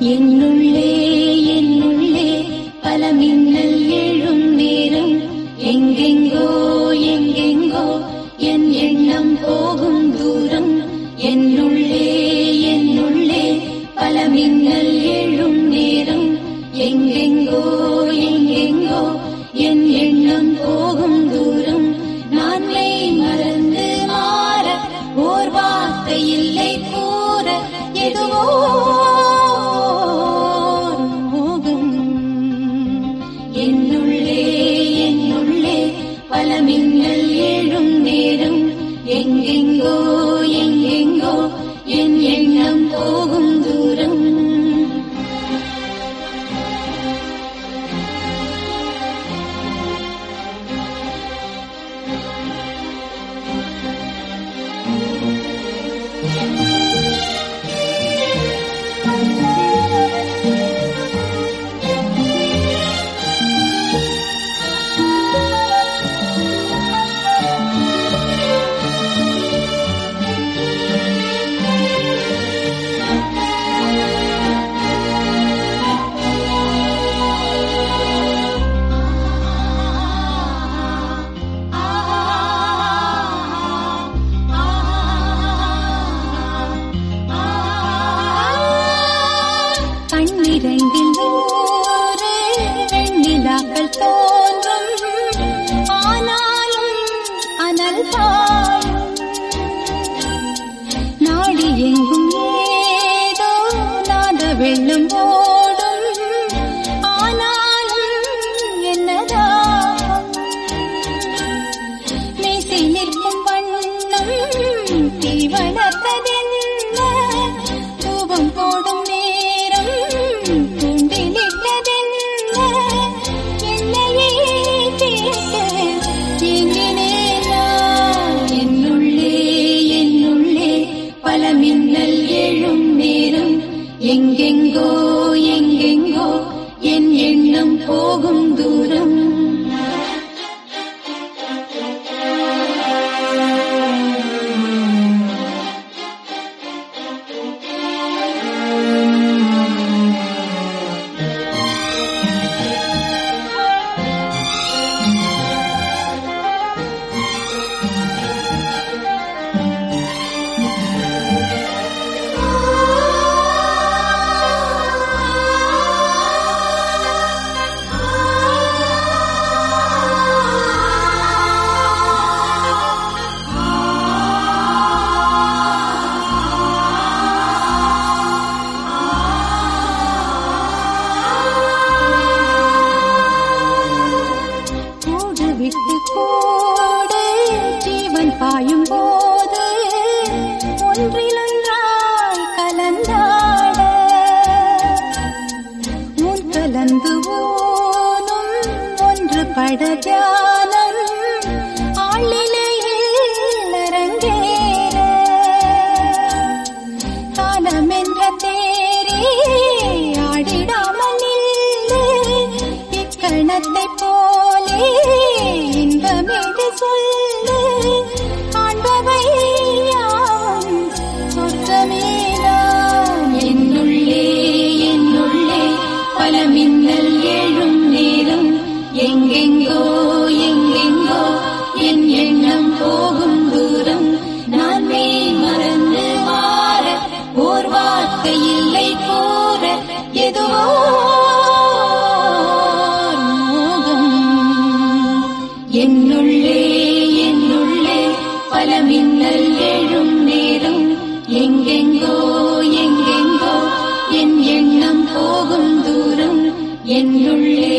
என்னுள்ளே என்னுள்ளே பல மின்னல் எழும் நேரம் எங்கெங்கோ எங்கெங்கோ என் எண்ணம் போகும் தூரம் என்னுள்ளே என்னுள்ளே பல மின்னல் எழும் நேரம் எங்கெங்கோ எங்கெங்கோ என் எண்ணம் போகும் தூரம் நான் மெய் மறந்து மாற ஓர் வார்த்தை இல்லை கூற எதுவோ ஓர் மோகம் என்னுள்ளே என்னுள்ளே பல மின்னல் எழும் நேரம் எங்கெங்கோ எங்கெங்கோ என் எண்ணம் போகும் தூரம் கண்ணிரண்டில் நூறு வெண்ணிலாக்கள் தோன்றும் ஆனாலும் அனல் பாயும் நாடி எங்கும் ஏதோ நாத வெள்ளம் ஓடும் ஆனாலும் என்னதாகும் மீசை நிற்கும் வண்ணம் தீ வளர்த்ததென்ன தூபம் போடும் நேரம் தூண்டிலிட்டதென்ன என்னையே கேட்டு ஏங்கினேன் நான். என்னுள்ளே என்னுள்ளே பல மின்னல் எழும் நேரம் எங்கெங்கோ எங்கெங்கோ என் எண்ணம் போகும் தூரம் கூடு விட்டு கூடு ஜீவன் பாயும் போது ஒன்றிலொன்றாய் கலந்தாட உன் கலந்து ஊனும் ஒன்று பட தியானம் ஆளிலையில் அரங்கேற காலம் என்ற தேரே ஆடிடாமல் நில்லு இக்கணத்தை போலே இன்பமிது சொல்லு காண்பவை யாவும் சொர்க்கமேதான் என்னுள்ளே என்னுள்ளே பல மின்னல் எழும் நேரம் எங்கெங்கோ எங்கெங்கோ என் எண்ணம் போகும் தூரம் நான் மெய் மறந்து மாற ஓர் வார்த்தை இல்லை கூற எதுவோ ஓர் மோகம் என்னுள்ளே என்னுள்ளே பல மின்னல் எழும் நேரம் எங்கெங்கோ எங்கெங்கோ என் எண்ணம் போகும் தூரம் என்னுள்ளே